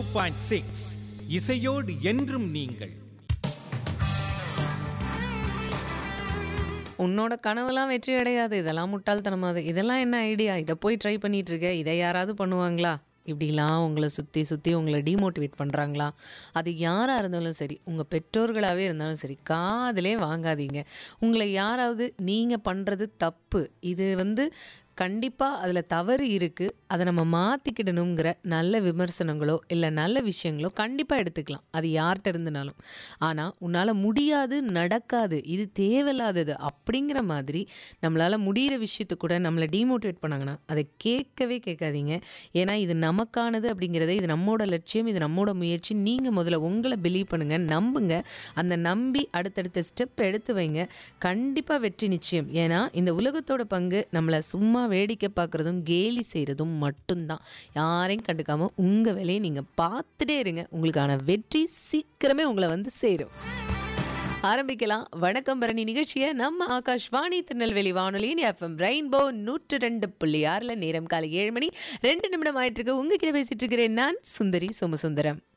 point six இசையோடு என்றும் நீங்கள் உன்னோட கனவெல்லாம் வெற்றி அடையாது இதெல்லாம் முட்டாள்தனமாது இதெல்லாம் என்ன ஐடியா இதை போய் ட்ரை பண்ணிட்டு இருக்க இதை யாராவது பண்ணுவாங்களா இப்படிலாம் உங்களை சுற்றி சுற்றி உங்களை டிமோட்டிவேட் பண்ணுறாங்களா அது யாராக இருந்தாலும் சரி உங்கள் பெற்றோர்களாகவே இருந்தாலும் சரி காதிலே வாங்காதீங்க உங்களை யாராவது நீங்கள் பண்ணுறது தப்பு இது வந்து கண்டிப்பாக அதில் தவறு இருக்குது அதை நம்ம மாற்றிக்கிடணுங்கிற நல்ல விமர்சனங்களோ இல்லை நல்ல விஷயங்களோ கண்டிப்பாக எடுத்துக்கலாம் அது யார்கிட்ட இருந்தனாலும் ஆனால் உன்னால் முடியாது நடக்காது இது தேவையில்லாதது அப்படிங்கிற மாதிரி நம்மளால் முடிகிற விஷயத்தை கூட நம்மளை டிமோட்டிவேட் பண்ணாங்கன்னா அதை கேட்கவே கேட்காதீங்க ஏன்னா இது நமக்கானது அப்படிங்கிறத இது நம்மோட லட்சியம் இது நம்மோட முயற்சி நீங்கள் முதல்ல உங்களை பிலீவ் பண்ணுங்கள் நம்புங்க அந்த நம்பி அடுத்தடுத்த ஸ்டெப் எடுத்து வைங்க கண்டிப்பாக வெற்றி நிச்சயம் ஏன்னா இந்த உலகத்தோட பங்கு நம்மளை சும்மா வேடிக்கை பார்க்குறதும் கேலி செய்கிறதும் மட்டும்தான் யாரையும் கண்டுக்காமல் உங்கள் வேலையை நீங்கள் பார்த்துட்டே இருங்க உங்களுக்கான வெற்றி சீக்கிரமே உங்களை வந்து சேரும் ஆரம்பிக்கலாம் வணக்கம் பரணி நிகழ்ச்சியை நம்ம ஆகாஷ்வாணி திருநெல்வேலி வானொலியின் எஃப்எம் ரெயின்போ நூற்று ரெண்டு புள்ளி ஆறில் நேரம் காலை ஏழு மணி ரெண்டு நிமிடம் ஆயிட்டு இருக்கு உங்ககிட்ட பேசிட்டு இருக்கிறேன் நான் சுந்தரி சோமசுந்தரம்